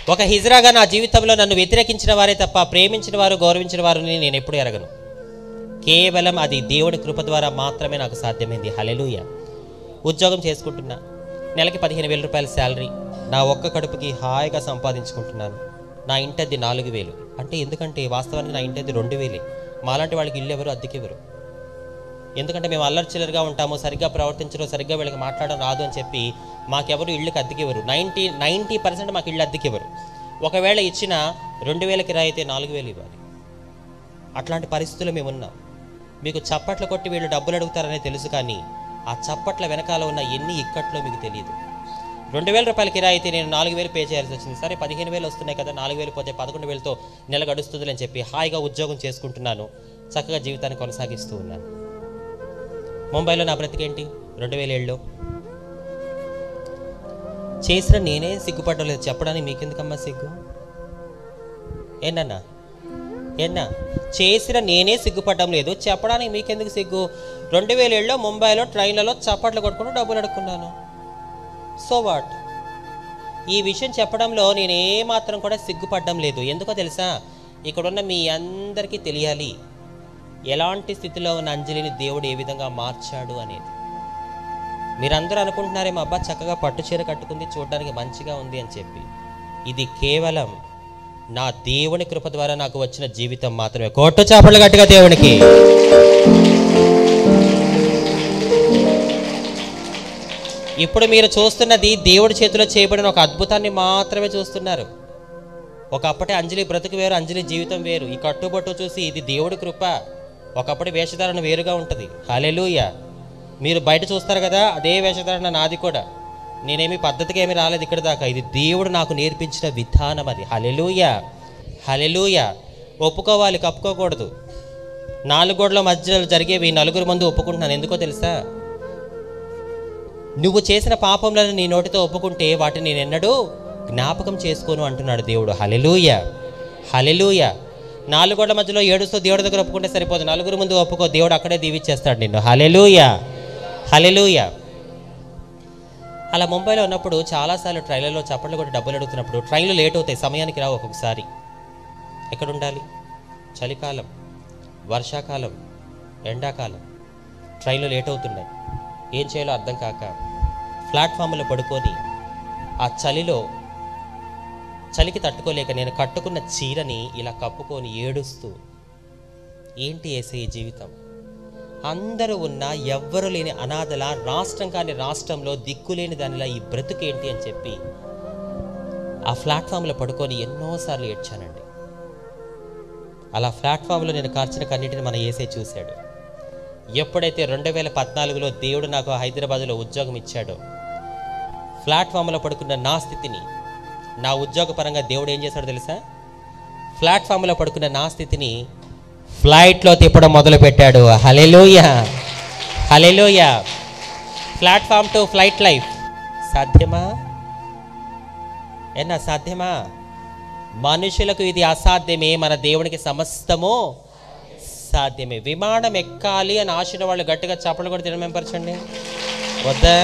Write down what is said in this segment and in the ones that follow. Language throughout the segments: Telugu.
ఒక హిజ్రాగా నా జీవితంలో నన్ను వ్యతిరేకించిన వారే తప్ప ప్రేమించిన వారు గౌరవించిన వారిని నేను ఎప్పుడు ఎరగను కేవలం అది దేవుడి కృప ద్వారా మాత్రమే నాకు సాధ్యమైంది హలెలుయ ఉద్యోగం చేసుకుంటున్నా నెలకి పదిహేను వేల రూపాయల శాలరీ నా ఒక్క కడుపుకి హాయిగా సంపాదించుకుంటున్నాను నా ఇంటద్ది నాలుగు వేలు అంటే ఎందుకంటే వాస్తవానికి నా ఇంటద్ది రెండు వేలే మాలాంటి వాళ్ళకి ఇల్లు ఎవరు అద్దెకెవరు ఎందుకంటే మేము అల్లరి చిల్లరగా ఉంటాము సరిగ్గా ప్రవర్తించడం సరిగ్గా వీళ్ళకి మాట్లాడడం రాదు అని చెప్పి మాకెవరు ఇళ్ళకి అద్దెకివ్వరు నైంటీ నైంటీ పర్సెంట్ మాకు ఇళ్ళు అద్దెకివ్వరు ఒకవేళ ఇచ్చిన రెండు వేల కిరాయి అయితే నాలుగు వేలు ఇవ్వాలి అట్లాంటి పరిస్థితుల్లో మేము ఉన్నాం మీకు చప్పట్లు కొట్టి వీళ్ళు డబ్బులు అడుగుతారనే తెలుసు కానీ ఆ చప్పట్ల వెనకాల ఉన్న ఎన్ని ఇక్కట్లో మీకు తెలియదు రెండు వేల రూపాయల కిరాయి అయితే నేను నాలుగు వేలు పే చేయాల్సి వచ్చింది సరే పదిహేను వేలు వస్తున్నాయి కదా నాలుగు వేలు పోతే పదకొండు వేలతో నెల గడుస్తుంది అని చెప్పి హాయిగా ఉద్యోగం చేసుకుంటున్నాను చక్కగా జీవితాన్ని కొనసాగిస్తూ ఉన్నాను ముంబైలో నా బ్రతికేంటి రెండు వేల ఏడులో చేసిన నేనే సిగ్గుపడడం లేదు చెప్పడానికి మీకెందుకమ్మా సిగ్గు ఏంటన్నా ఏనా చేసిన నేనే సిగ్గుపడడం లేదు చెప్పడానికి మీకెందుకు సిగ్గు రెండు వేల ఏడులో ముంబైలో ట్రైన్లలో చప్పట్లు కొట్టుకుంటూ డబ్బులు అడుక్కున్నాను సో వాట్ ఈ విషయం చెప్పడంలో నేను ఏమాత్రం కూడా సిగ్గుపడడం లేదు ఎందుకో తెలుసా ఇక్కడున్న మీ అందరికీ తెలియాలి ఎలాంటి స్థితిలో ఉన్న అంజలిని దేవుడు ఏ విధంగా మార్చాడు అనేది మీరందరూ అనుకుంటున్నారేమో అబ్బా చక్కగా పట్టు చీర కట్టుకుంది చూడడానికి మంచిగా ఉంది అని చెప్పి ఇది కేవలం నా దేవుని కృప ద్వారా నాకు వచ్చిన జీవితం మాత్రమే కోట్టు చేపలు గట్టిగా దేవునికి ఇప్పుడు మీరు చూస్తున్నది దేవుడి చేతిలో చేయబడిన ఒక అద్భుతాన్ని మాత్రమే చూస్తున్నారు ఒకప్పటి అంజలి బ్రతుకు వేరు అంజలి జీవితం వేరు ఈ కట్టుబొట్టు చూసి ఇది దేవుడి కృప ఒకప్పటి వేషధారణ వేరుగా ఉంటుంది హలెలూయ మీరు బయట చూస్తారు కదా అదే వేషధారణ నాది కూడా నేనేమి పద్ధతిగా ఏమి రాలేదు ఇక్కడ దాకా ఇది దేవుడు నాకు నేర్పించిన విధానం అది హలెలూయ హలెలూయ ఒప్పుకోవాలి కప్పుకోకూడదు నాలుగు గోడల మధ్యలో జరిగేవి నలుగురు ముందు ఒప్పుకుంటున్నాను ఎందుకో తెలుసా నువ్వు చేసిన పాపంలను నీ నోటితో ఒప్పుకుంటే వాటిని నేను ఎన్నడూ జ్ఞాపకం చేసుకోను అంటున్నాడు దేవుడు హలెలూయ హలెలూయ నాలుగోళ్ల మధ్యలో ఏడుస్తూ దేవుడి దగ్గర ఒప్పుకుంటే సరిపోదు నలుగురు ముందు ఒప్పుకో దేవుడు అక్కడే దీవిచ్చేస్తాడు నిన్ను హలెలూయ హలెలూయ అలా ముంబైలో ఉన్నప్పుడు చాలాసార్లు ట్రైన్లలో చప్పట్లు కొట్టి డబ్బులు అడుగుతున్నప్పుడు ట్రైన్లు లేట్ అవుతాయి సమయానికి రావు ఒక్కొక్కసారి ఎక్కడ ఉండాలి చలికాలం వర్షాకాలం ఎండాకాలం ట్రైన్లు లేట్ అవుతున్నాయి ఏం చేయాలో అర్థం కాక ప్లాట్ఫామ్లో పడుకొని ఆ చలిలో చలికి తట్టుకోలేక నేను కట్టుకున్న చీరని ఇలా కప్పుకొని ఏడుస్తూ ఏంటి వేసే ఈ జీవితం అందరూ ఉన్న ఎవ్వరు లేని అనాథల రాష్ట్రం కాని రాష్ట్రంలో దిక్కులేని దానిలా ఈ బ్రతుకేంటి అని చెప్పి ఆ ప్లాట్ఫామ్లో పడుకొని ఎన్నోసార్లు ఏడ్చానండి అలా ప్లాట్ఫామ్లో నేను కార్చిన కన్నిటిని మన ఏసే చూశాడు ఎప్పుడైతే రెండు వేల పద్నాలుగులో దేవుడు నాకు హైదరాబాదులో ఉద్యోగం ఇచ్చాడో ప్లాట్ఫామ్లో పడుకున్న నా స్థితిని నా ఉద్యోగపరంగా దేవుడు ఏం చేశాడో తెలుసా ప్లాట్ఫామ్లో పడుకున్న నా స్థితిని ఫ్లైట్లో తిప్పడం మొదలుపెట్టాడు hallelujah hallelujah platform to flight life సాధ్యమా ఏనా సాధ్యమా మనుషులకు ఇది అసాధ్యమే మన దేవునికి సమస్తము సాధ్యమే విమానం ఎక్కాలి అని ఆశన వాళ్ళు గట్టిగా చప్పలు కూడా తినమెంపరచండి వద్దా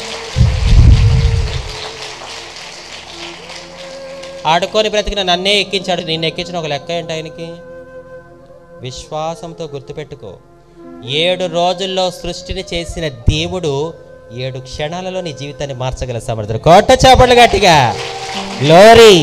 ఆడుకొని బ్రతికిన నన్నే ఎక్కించాడు నిన్ను ఎక్కించిన ఒక లెక్క ఏంటి ఆయనకి విశ్వాసంతో గుర్తుపెట్టుకో ఏడు రోజుల్లో సృష్టిని చేసిన దేవుడు ఏడు క్షణాలలో నీ జీవితాన్ని మార్చగల సమర్థుడు కోట చేపలు గట్టిగా లోరీ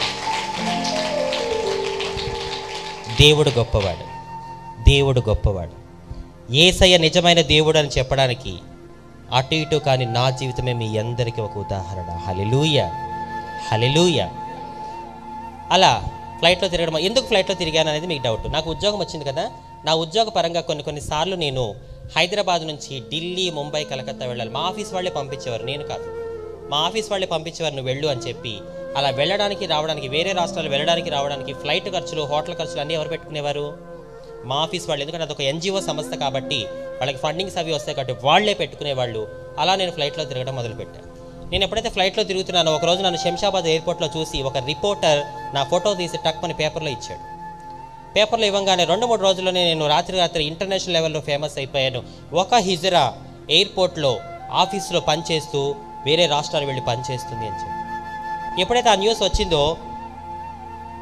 దేవుడు గొప్పవాడు దేవుడు గొప్పవాడు ఏసయ్య నిజమైన దేవుడు అని చెప్పడానికి అటు ఇటు కానీ నా జీవితమే మీ అందరికీ ఒక ఉదాహరణ హలెలూయ హలెలూయ అలా ఫ్లైట్లో తిరగడం ఎందుకు ఫ్లైట్లో తిరిగాను అనేది మీకు డౌట్ నాకు ఉద్యోగం వచ్చింది కదా నా ఉద్యోగ పరంగా కొన్ని కొన్నిసార్లు నేను హైదరాబాద్ నుంచి ఢిల్లీ ముంబై కలకత్తా వెళ్ళాలి మా ఆఫీస్ వాళ్ళే పంపించేవారు నేను కాదు మా ఆఫీస్ వాళ్ళే పంపించేవారు నువ్వు వెళ్ళు అని చెప్పి అలా వెళ్ళడానికి రావడానికి వేరే రాష్ట్రాలు వెళ్ళడానికి రావడానికి ఫ్లైట్ ఖర్చులు హోటల్ ఖర్చులు అన్నీ ఎవరు పెట్టుకునేవారు మా ఆఫీస్ వాళ్ళు ఎందుకంటే అదొక ఎన్జిఓ సంస్థ కాబట్టి వాళ్ళకి ఫండింగ్స్ అవి వస్తాయి కాబట్టి వాళ్ళే పెట్టుకునేవాళ్ళు అలా నేను ఫ్లైట్లో తిరగడం మొదలుపెట్టాను నేను ఎప్పుడైతే ఫ్లైట్లో తిరుగుతున్నానో ఒక రోజు నన్ను శంషాబాద్ ఎయిర్పోర్ట్లో చూసి ఒక రిపోర్టర్ నా ఫోటో తీసి టక్ అని పేపర్లో ఇచ్చాడు పేపర్లో ఇవ్వగానే రెండు మూడు రోజుల్లోనే నేను రాత్రి రాత్రి ఇంటర్నేషనల్ లెవెల్లో ఫేమస్ అయిపోయాను ఒక హిజరా ఎయిర్పోర్ట్లో ఆఫీస్లో పనిచేస్తూ వేరే రాష్ట్రాలు వెళ్ళి పనిచేస్తుంది అని చెప్పి ఎప్పుడైతే ఆ న్యూస్ వచ్చిందో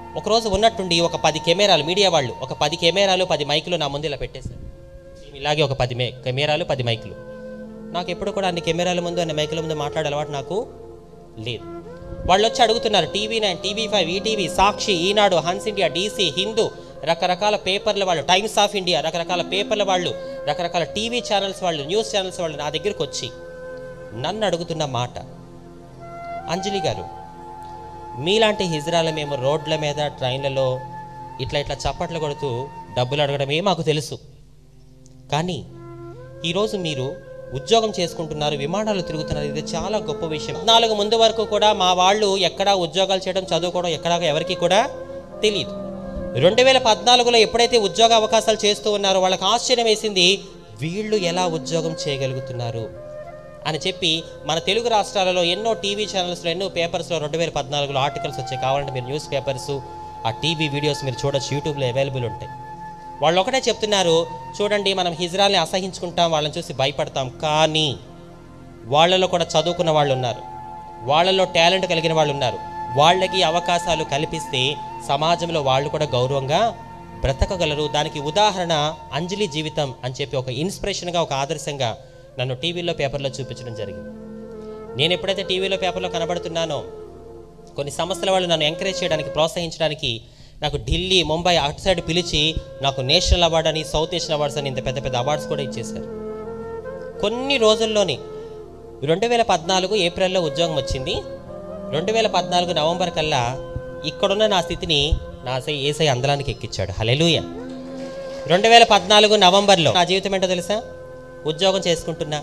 ఒకరోజు ఉన్నట్టుండి ఒక పది కెమెరాలు మీడియా వాళ్ళు ఒక పది కెమెరాలు పది మైకులు నా ముందు ఇలా పెట్టేశారు ఇలాగే ఒక పది మే కెమెరాలు పది మైకులు నాకు ఎప్పుడు కూడా అన్ని కెమెరాల ముందు అన్ని మైకుల ముందు మాట్లాడే అలవాటు నాకు లేదు వాళ్ళు వచ్చి అడుగుతున్నారు TV nine TV five ETV Sakshi Eenadu Hans India DC Hindu రకరకాల పేపర్ల వాళ్ళు టైమ్స్ ఆఫ్ ఇండియా రకరకాల పేపర్ల వాళ్ళు రకరకాల టీవీ ఛానల్స్ వాళ్ళు న్యూస్ ఛానల్స్ వాళ్ళు నా దగ్గరికి వచ్చి నన్ను అడుగుతున్న మాట అంజలి గారు మీలాంటి హిజ్రాల మేము రోడ్ల మీద ట్రైన్లలో ఇట్లా ఇట్లా చప్పట్లు కొడుతూ డబ్బులు అడగడమే మాకు తెలుసు కానీ ఈరోజు మీరు ఉద్యోగం చేసుకుంటున్నారు విమానాలు తిరుగుతున్నారు ఇది చాలా గొప్ప విషయం నాలుగు ముందు వరకు కూడా మా వాళ్ళు ఎక్కడా ఉద్యోగాలు చేయడం చదువుకోవడం ఎక్కడా ఎవరికి కూడా తెలియదు రెండు వేల పద్నాలుగులో ఎప్పుడైతే ఉద్యోగ అవకాశాలు చేస్తూ ఉన్నారో వాళ్ళకి ఆశ్చర్యం వేసింది వీళ్ళు ఎలా ఉద్యోగం చేయగలుగుతున్నారు అని చెప్పి మన తెలుగు రాష్ట్రాలలో ఎన్నో టీవీ ఛానల్స్లో ఎన్నో పేపర్స్లో రెండు వేల పద్నాలుగులో ఆర్టికల్స్ వచ్చాయి కావాలంటే మీరు న్యూస్ పేపర్స్ ఆ టీవీ వీడియోస్ మీరు చూడొచ్చు యూట్యూబ్లో అవైలబుల్ ఉంటాయి వాళ్ళు ఒకటే చెప్తున్నారు చూడండి మనం హిజ్రాల్ని అసహించుకుంటాం వాళ్ళని చూసి భయపడతాం కానీ వాళ్ళలో కూడా చదువుకున్న వాళ్ళు ఉన్నారు వాళ్ళలో టాలెంట్ కలిగిన వాళ్ళు ఉన్నారు వాళ్ళకి అవకాశాలు కల్పిస్తే సమాజంలో వాళ్ళు కూడా గౌరవంగా బ్రతకగలరు దానికి ఉదాహరణ అంజలి జీవితం అని చెప్పి ఒక ఇన్స్పిరేషన్గా ఒక ఆదర్శంగా నన్ను టీవీలో పేపర్లో చూపించడం జరిగింది నేను ఎప్పుడైతే టీవీలో పేపర్లో కనబడుతున్నానో కొన్ని సంస్థల వాళ్ళు నన్ను ఎంకరేజ్ చేయడానికి ప్రోత్సహించడానికి నాకు ఢిల్లీ ముంబై అటు సైడ్ పిలిచి నాకు నేషనల్ అవార్డు అని సౌత్ ఏషియన్ అవార్డ్స్ అని ఇంత పెద్ద పెద్ద అవార్డ్స్ కూడా ఇచ్చేశారు కొన్ని రోజుల్లోనే రెండు వేల పద్నాలుగు ఏప్రిల్లో ఉద్యోగం వచ్చింది రెండు వేల పద్నాలుగు నవంబర్ కల్లా ఇక్కడున్న నా స్థితిని నా సై ఏసై అందలానికి ఎక్కించాడు హలెలుయ రెండు వేల పద్నాలుగు నవంబర్లో నా జీవితం ఏంటో తెలుసా ఉద్యోగం చేసుకుంటున్నా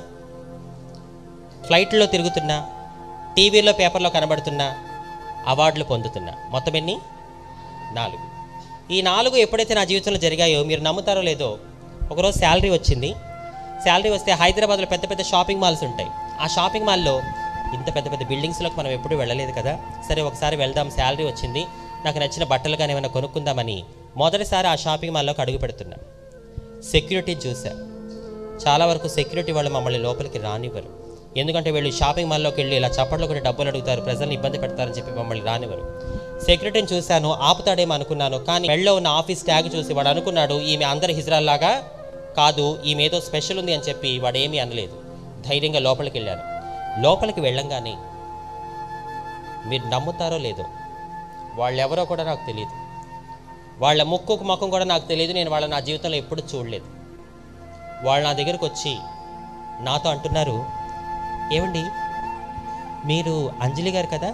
ఫ్లైట్లో తిరుగుతున్నా టీవీలో పేపర్లో కనబడుతున్నా అవార్డులు పొందుతున్నా మొత్తం ఎన్ని నాలుగు ఈ నాలుగు ఎప్పుడైతే నా జీవితంలో జరిగాయో మీరు నమ్ముతారో లేదో ఒకరోజు శాలరీ వచ్చింది శాలరీ వస్తే హైదరాబాద్లో పెద్ద పెద్ద షాపింగ్ మాల్స్ ఉంటాయి ఆ షాపింగ్ మాల్లో ఇంత పెద్ద పెద్ద బిల్డింగ్స్లోకి మనం ఎప్పుడూ వెళ్ళలేదు కదా సరే ఒకసారి వెళ్దాం శాలరీ వచ్చింది నాకు నచ్చిన బట్టలు కానీ ఏమైనా కొనుక్కుందామని మొదటిసారి ఆ షాపింగ్ మాల్లోకి అడుగు పెడుతున్నా సెక్యూరిటీ చూసా చాలా వరకు సెక్యూరిటీ వాళ్ళు మమ్మల్ని లోపలికి రానివ్వరు ఎందుకంటే వీళ్ళు షాపింగ్ మాల్లోకి వెళ్ళి ఇలా చప్పట్లు కొట్టి డబ్బులు అడుగుతారు ప్రజల్ని ఇబ్బంది పెడతారని చెప్పి మమ్మల్ని రానివ్వరు సెక్యూరిటీని చూశాను ఆపుతాడేమో అనుకున్నాను కానీ వెళ్ళో ఉన్న ఆఫీస్ ట్యాగ్ చూసి వాడు అనుకున్నాడు ఈమె అందరి హిజ్రాల్లాగా కాదు ఈమె ఏదో స్పెషల్ ఉంది అని చెప్పి వాడు ఏమీ అనలేదు ధైర్యంగా లోపలికి వెళ్ళాను లోపలికి వెళ్ళంగానే మీరు నమ్ముతారో లేదో వాళ్ళెవరో కూడా నాకు తెలియదు వాళ్ళ ముక్కుకు ముఖం కూడా నాకు తెలియదు నేను వాళ్ళ నా జీవితంలో ఎప్పుడు చూడలేదు వాళ్ళు నా దగ్గరకు వచ్చి నాతో అంటున్నారు ఏమండి మీరు అంజలి గారు కదా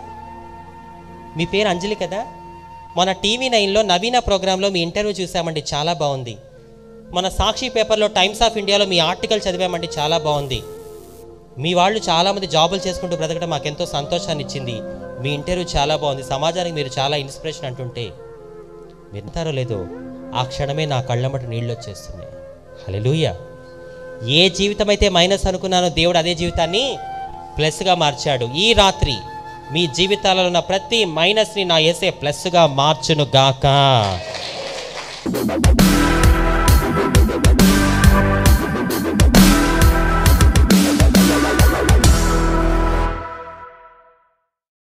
మీ పేరు అంజలి కదా మన టీవీ నైన్లో నవీన ప్రోగ్రాంలో మీ ఇంటర్వ్యూ చూసామండి చాలా బాగుంది మన సాక్షి పేపర్లో టైమ్స్ ఆఫ్ ఇండియాలో మీ ఆర్టికల్ చదివామండి చాలా బాగుంది మీ వాళ్ళు చాలామంది జాబులు చేసుకుంటూ బ్రతకడం మాకెంతో సంతోషాన్ని ఇచ్చింది మీ ఇంటర్వ్యూ చాలా బాగుంది సమాజానికి మీరు చాలా ఇన్స్పిరేషన్ అంటుంటే వింటారో లేదో ఆ క్షణమే నా కళ్ళమ్మట నీళ్ళు వచ్చేస్తున్నాయి హలెలూయ ఏ జీవితం అయితే మైనస్ అనుకున్నానో దేవుడు అదే జీవితాన్ని ప్లస్గా మార్చాడు ఈ రాత్రి మీ జీవితాలలో ఉన్న ప్రతి మైనస్ని నా వేసే ప్లస్గా మార్చును గాక